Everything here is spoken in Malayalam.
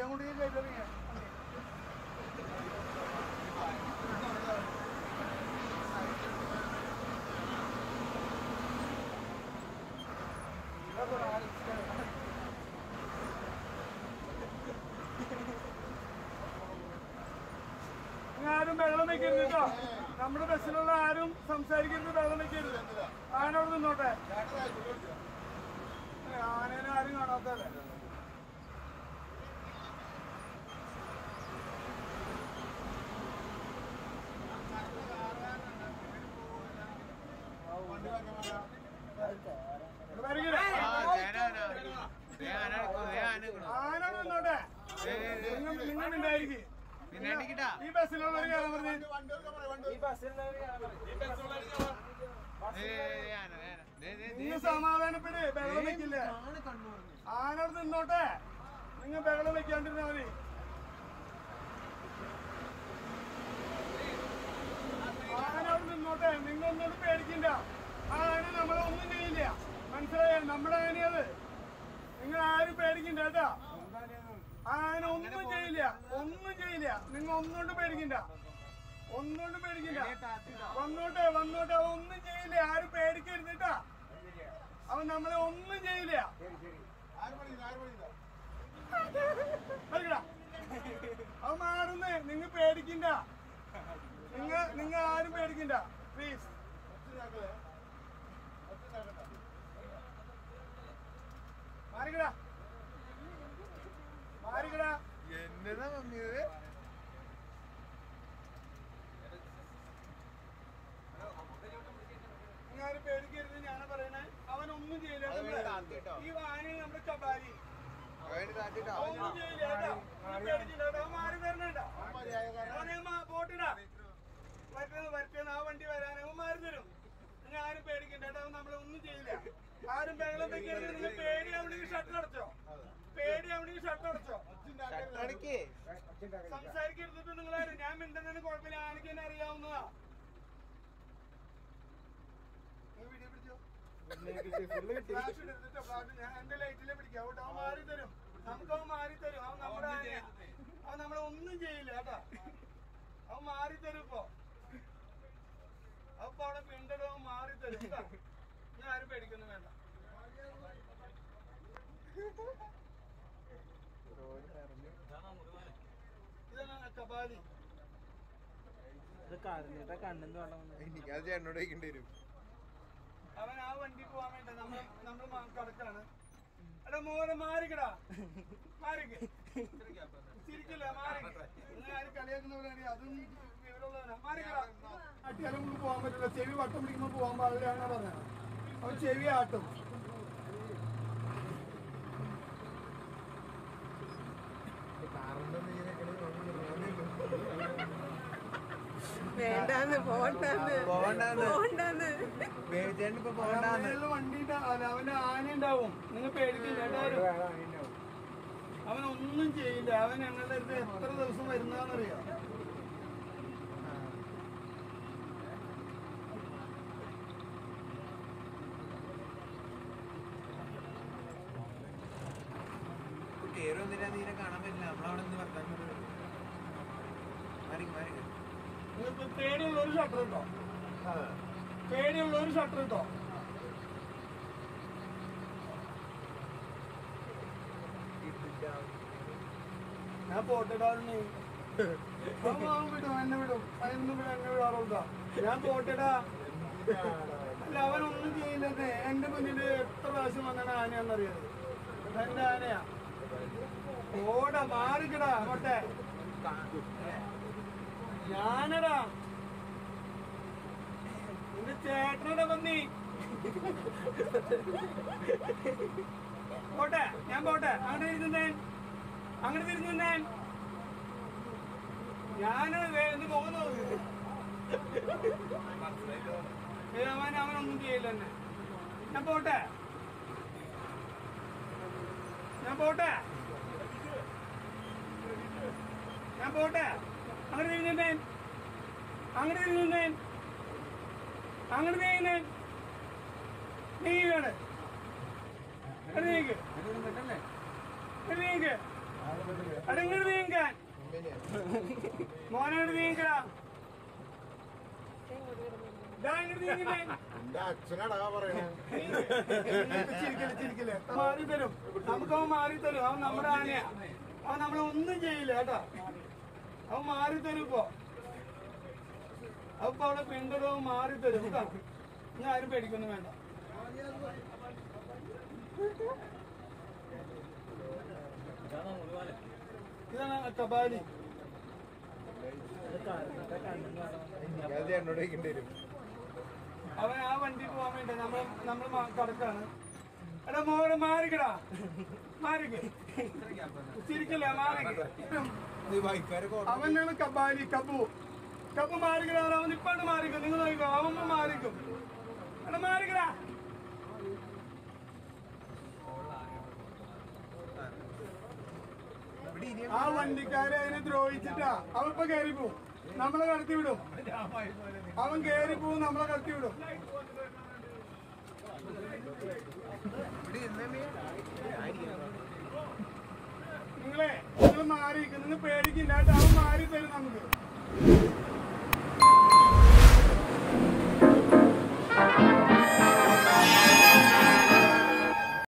അങ്ങോട്ട് കയറി ആരും വെള്ളം വെക്കരുത് കേട്ടോ നമ്മുടെ ബസ്സിലുള്ള ആരും സംസാരിക്കരുത് വെള്ളം വെക്കരുത് ആന അവിടെ നിന്നോട്ടെ ഏ, ആനേനെ ആരും കാണാത്തല്ലേ ഇവിടെ വരികയില്ല. ആന നിന്നോട്ടെ നിങ്ങൾ നിങ്ങൾ ഉണ്ടായിരിക്കും ഈ ബസ്സിലുള്ളവർ കയറാൻ പറഞ്ഞു നിങ്ങൾ സമാധാനപ്പെട് ബഹളം വെക്കില്ലേ ആനോട് നിന്നോട്ടെ നിങ്ങൾ ബഹളം വെക്കാണ്ടിരുന്നാ മതി ആനോട് നിന്നോട്ടെ നിങ്ങൾ ഒന്നും പേടിക്കണ്ട ആ ആന നമ്മളെ ഒന്നും ചെയ്യില്ല മനസ്സിലായോ നമ്മുടെ ആനയത് നിങ്ങൾ ആരും പേടിക്കണ്ട കേട്ടോ ആ ആന ഒന്നും ചെയ്യില്ല ഒന്നും ചെയ്യില്ല നിങ്ങൾ ഒന്നുകൊണ്ട് പേടിക്കണ്ട ഒന്നുകൊണ്ട് പേടിക്കണ്ട വന്നോട്ടെ വന്നോട്ടെ അവൻ ഒന്നും ചെയ്യില്ല ആരും പേടിക്കരുത് കേട്ടാ അവൻ നമ്മളെ ഒന്നും ചെയ്യില്ല കളിക്കടാ. അവൻ മാറുന്നേ നിങ്ങൾ പേടിക്കണ്ട നിങ്ങ നിങ്ങൾ ആരും പേടിക്കണ്ട പ്ലീസ് മാറിക്കടാ മാറിക്കടാ എന്നതാ മമ്മിയത് നിങ്ങൾ ആരും പേടിക്കരുത് ഞാനാ പറയണേ അവൻ ഒന്നും ചെയ്യില്ല അത് നമ്മളെ. ഇവിടെ താത്തിട്ടോ. ഈ വാനി നമ്മുടെ കബാലി വേണ്ടി താത്തിട്ടോ ഒന്നും ചെയ്യില്ല കേട്ടോ നിങ്ങൾ പേടിക്കണ്ട കേട്ടോ. അവൻ മാറി തരണേണ്ട അവനെ മാ- പോട്ടിടാ വരട്ടെ വരട്ടെ ആ വണ്ടി വരാൻ അവൻ മാറി തരും നിങ്ങൾ ആരും പേടിക്കണ്ട കേട്ടോ അവൻ നമ്മളെ ഒന്നും ചെയ്യില്ല ആരും ബഹളം വെക്കരുത് നിങ്ങൾ പേടിയാവണെങ്കിൽ ഷട്ടർ അടച്ചോ പേടിയാവണെങ്കിൽ ഷട്ടർ അടച്ചോ അടക്കേ സംസാരിക്കരുതിട്ട് നിങ്ങളാരും ഞാൻ മിണ്ടുന്നതിന് കുഴപ്പമില്ല ആനക്ക് തന്നെ അറിയാവുന്നതാ നിങ്ങൾ വീഡിയോ പിടിച്ചോ ഫ്ലാഷ് എടുത്തിട്ടോ ഫ്ലാഷ് ഞാൻ എന്റെ ലൈറ്റിലെ പിടിക്കാം കേട്ടോ അവൻ മാറി തരും നമുക്ക് അവൻ മാറി തരും അവൻ നമ്മുടെ ആനയാ അവൻ നമ്മളെ ഒന്നും ചെയ്യില്ല കേട്ടാ അവൻ മാറി തരും ഇപ്പൊ അവൻ ഇപ്പൊ അവിടെ പിണ്ടടും അവൻ മാറി തരും കേട്ടാ ഞാൻ ആരും പേടിക്കൊന്നും വേണ്ട ഇതാണ് കപാലി ഇത് കരഞ്ഞിട്ടാ കണ്ണിന്ന് വെള്ളം വന്നത് എനിക്കത് ചേട്ടനോട് ചോദിക്കേണ്ടി വരും അവൻ ആ വണ്ടി പോവാൻ വേണ്ട നമ്മൾ നമ്മൾ കടക്കാണ് എടാ മോനെ മാറിക്കടാ മാറിക്ക് ചിരിക്കില്ല മാറിക്ക് നിങ്ങൾ ആരും കളിയാക്കുന്നവരാണ് അതും വിവരമുള്ളവരാ മാറിക്കടാ ആട്ടിയാലും നമുക്ക് പോകാൻ പറ്റില്ല ചെവി വട്ടം പിടിക്കുമ്പോൾ പോകാൻ പാടില്ലാണ് പറഞ്ഞത് അവൻ ചെവി ആട്ടും വേണ്ടാന്ന് പോണ്ടാന്ന് പോവണ്ടാന്ന്. പോണ്ടാന്ന് ബേബിച്ചേട്ടൻ ഇപ്പൊ പോകണ്ടാന്ന് അവനുള്ള വണ്ടി ഉണ്ടാ- അല്ല, അവന്റെ ആന ഉണ്ടാവും നിങ്ങൾ പേടിക്കില്ല എല്ലാവരും അവൻ ഒന്നും ചെയ്യില്ല അവൻ ഞങ്ങളുടെ അടുത്ത് എത്ര ദിവസം വരുന്നതാണെന്നറിയാം കയറി വന്നിട്ട് തീരെ കാണാൻ പറ്റില്ല നമ്മളവിടെ നിന്ന് വർത്താനം മാറി മാറി നിങ്ങൾക്ക് പേടിയുള്ള ഒരു ഷട്ടർ ഉണ്ടോ പേടിയുള്ള ഒരു ഷട്ടർ ഉണ്ടോ ഞാൻ പോട്ടിടാറുണ്ട് അവൻ വിടും എന്നെ വിടും എന്നും വിടും എന്നെ വിടാറുണ്ടോ ഞാൻ പോട്ടിടാ അല്ല അവനൊന്നും ചെയ്യില്ലത് എന്റെ മുന്നിൽ എത്ര പ്രാവശ്യം വന്നാണ് ആനയാന്നറിയത് എന്റെ ആനയാ ഓടാ മാറിക്കടാ അങ്ങോട്ടെ ഞാനടാ നിന്റെ ചേട്ടനടാ പന്നി പോട്ടെ ഞാൻ പോട്ടെ അങ്ങനെ തിരിഞ്ഞേ അങ്ങനെ തിരിഞ്ഞേ ഞാന് എന്ത് പോകുന്നു അവൻ അവനൊന്നും ചെയ്യില്ല എന്നെ ഞാൻ പോട്ടെ ഞാൻ പോട്ടെ ഞാൻ പോട്ടെ അങ്ങനെ തിരിഞ്ഞേ അങ്ങനെ തിരിഞ്ഞേ അങ്ങനെ നീങ്ങുന്നേ നീങ്ങാണ് നീക്ക് നീക്ക് എടാ ഇങ്ങോട്ട് നീങ്ങാൻ മോനോട് നീങ്ങടാ ദാ ഇങ്ങോട്ട് നീങ്ങുന്നേ എന്റെ അച്ഛനടാ പറയണേ ചിരിക്കല് ചിരിക്കല് മാറി തരും നമുക്ക് അവൻ മാറി തരും അവൻ നമ്മുടെ ആനയാ അവൻ നമ്മളെ ഒന്നും ചെയ്യില്ല കേട്ടോ അവൻ മാറി തരും ഇപ്പൊ അപ്പൊ അവിടെ പിന്തുടരും അവൻ മാറി തരും കേട്ടോ ഇനി ആരും പേടിക്കൊന്നും വേണ്ട ഇതാണ് കബാലി ഇത് കരഞ്ഞിട്ട് കണ്ണെന്ന് വെള്ളം അത് എന്നോട് ചോദിക്കേണ്ടി വരും അവൻ ആ വണ്ടി പോവാൻ വേണ്ടി നമ്മൾ നമ്മൾ കടക്കാണ് എടാ മോടെ മാറിക്കടാ മാറിക്ക് ചിരിക്കല്ലേ മാറിക്ക് ഇത് ബൈക്കാരെ അവനാണ് കബാലി കബു കബു മാറിക്കടാ അവൻ ഇപ്പാണ്ട് മാറിക്കും നിങ്ങൾ നോക്കിക്കോ അവൻ മാറിക്കും എടാ മാറിക്കടാ ആ വണ്ടിക്കാരെ അതിനെ ദ്രോഹിച്ചിട്ടാ അവൻ ഇപ്പൊ കയറി പോവും നമ്മളെ കടത്തി വിടും അവൻ കയറി പോവും നമ്മളെ കടത്തി വിടും നിങ്ങളെ നിങ്ങൾ മാറിയിരിക്കും നിങ്ങൾ പേടിക്കില്ല കേട്ടോ അവൻ മാറി തരും നമുക്ക്